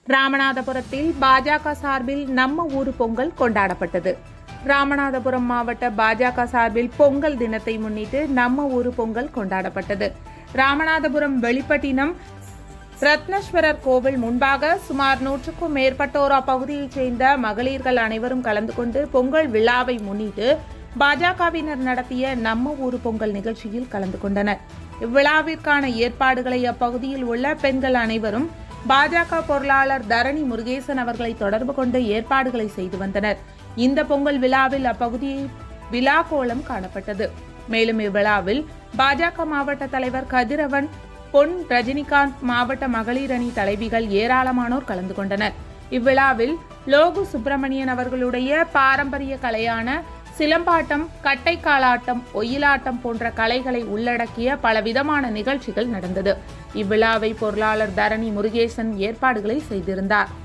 ராமநாதபுரத்தில் பாஜக சார்பில் நம்ம ஊரு பொங்கல் கொண்டாடப்பட்டது ராமநாதபுரம் மாவட்ட பாஜக சார்பில் பொங்கல் தினத்தை முன்னிட்டு நம்ம ஊரு பொங்கல் கொண்டாடப்பட்டது ராமநாதபுரம் வெளிப்பட்டினம் ரத்னஸ்வரர் கோவில் முன்பாக சுமார் நூற்றுக்கும் மேற்பட்டோர் அப்பகுதியைச் சேர்ந்த மகளிர்கள் அனைவரும் கலந்து கொண்டு பொங்கல் விழாவை முன்னிட்டு பாஜகவினர் நடத்திய நம்ம ஊரு பொங்கல் நிகழ்ச்சியில் கலந்து கொண்டனர் இவ்விழாவிற்கான ஏற்பாடுகளை அப்பகுதியில் உள்ள பெண்கள் அனைவரும் பாஜக பொருளாளர் தரணி முருகேசன் அவர்களை தொடர்பு கொண்டு ஏற்பாடுகளை செய்து வந்தனர் இந்த பொங்கல் விழாவில் அப்பகுதியில் விழா கோலம் காணப்பட்டது மேலும் இவ்விழாவில் பாஜக மாவட்ட தலைவர் கதிரவன் பொன் ரஜினிகாந்த் மாவட்ட மகளிர் அணி தலைவிகள் ஏராளமானோர் கலந்து கொண்டனர் இவ்விழாவில் லோகு சுப்பிரமணியன் அவர்களுடைய பாரம்பரிய கலையான சிலம்பாட்டம் கட்டைக்காலாட்டம் ஒயிலாட்டம் போன்ற கலைகளை உள்ளடக்கிய பலவிதமான நிகழ்ச்சிகள் நடந்தது இவ்விழாவை பொருளாளர் தரணி முருகேசன் ஏற்பாடுகளை செய்திருந்தார்